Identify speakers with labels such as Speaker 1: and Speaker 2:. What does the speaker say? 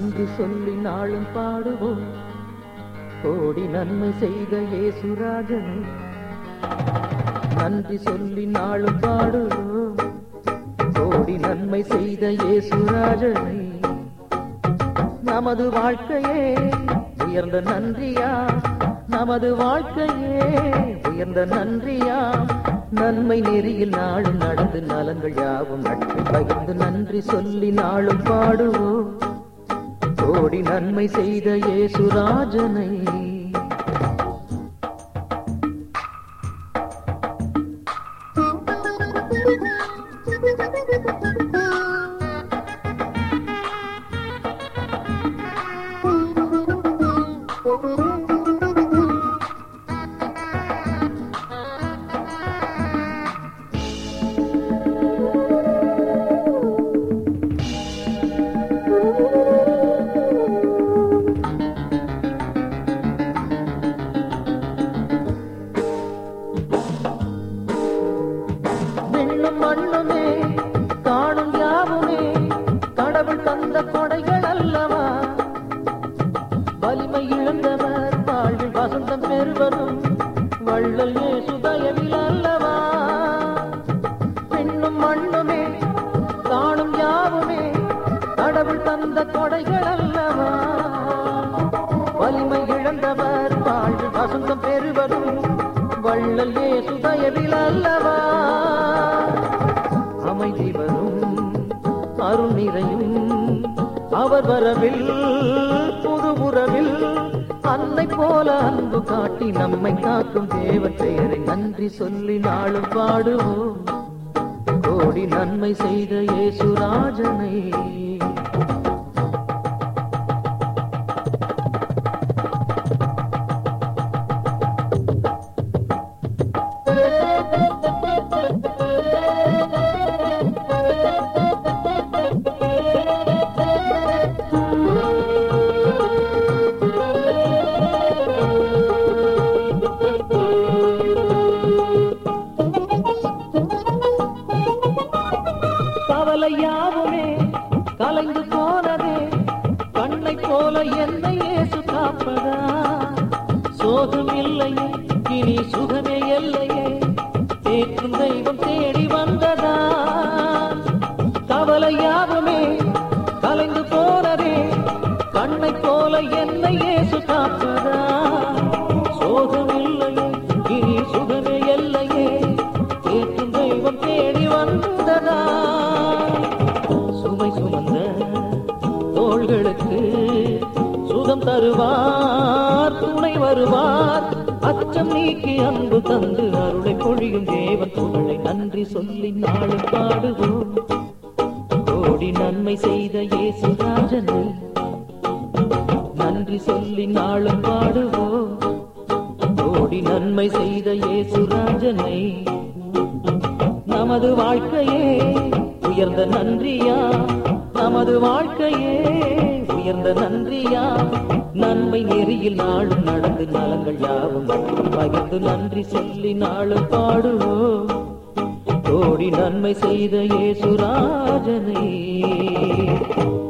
Speaker 1: நன்றி சொல்லி நாளும் பாடுவோம் கோடி நன்மை செய்த இயேசுராஜனை நன்றி சொல்லி நாளும் பாடுவோம் கோடி நன்மை செய்த இயேசுராஜனை நமது வாழ்க்கையே உயர்ந்த நன்றியா நமது வாழ்க்கையே உயர்ந்த நன்றியா நன்மை நெறியில் நாளும் நடந்து நலங்கள் யாவும் நட்பை பகிர்ந்து நன்றி சொல்லி நாளும் பாடுவோம் கோடி நன்மை செய்த இயேசுராஜனை விண்ணும் மண்ணுமே காணும் யாவுமே கடவுள் தந்த கொடைகள் அல்லவா வலிமை இழந்தவர் வாழ்வில் வசந்தம் பெறுவதும் வள்ளல் இயேசு தயவில் அல்லவா விண்ணும் மண்ணுமே காணும் யாவுமே கடவுள் தந்த கொடைகள் அல்லவா வலிமை இழந்தவர் வாழ்வில் வசந்தம் பெறுவதும் வள்ளல் இயேசு தயவில் அல்லவா அமைதி வரும் அருள் நிறையும் அவர் வரவில் புது உறவில் அன்னை போல அன்பு காட்டி நம்மை காக்கும் தேவன் பெயரை நன்றி சொல்லி நாளும் பாடுவோம் கோடி நன்மை செய்த இயேசுராஜனை கவலை யாவுமே கலைந்து போனதே கண்ணை போல என்னை இயேசு காப்பதா சோகம் இல்லையே இனி சுகமே இல்லையே தேற்றும் தெய்வம் தேடி வந்ததா கவலை யாவுமே கலைந்து போனதே கண்ணை போல என்னை இயேசு காப்பதா சோகம் இல்லையே இனி சுகமே இல்லையே தேற்றும் தெய்வம் தேடி வந்ததா சுமை சுமந்த தோள்களுக்கு சுகம் தருவார் துணை வருவார் அச்சம் நீக்கி அன்பு தந்து அருளை பொழியும் தேவன் புகழை நன்றி சொல்லி நாளும் பாடுவோம் கோடி நன்மை செய்த இயேசுராஜனை நன்றி சொல்லி நாளும் பாடுவோம் கோடி நன்மை செய்த இயேசுராஜனை நமது வாழ்க்கையே உயர்ந்த நன்றியா நமது வாழ்க்கையே உயர்ந்த நன்றியா நன்மை நெறியில் நாளும் நடந்து நலங்கள் யாவும் பகிர்ந்து நன்றி சொல்லி நாளும் பாடுவோம் கோடி நன்மை செய்த இயேசுராஜனை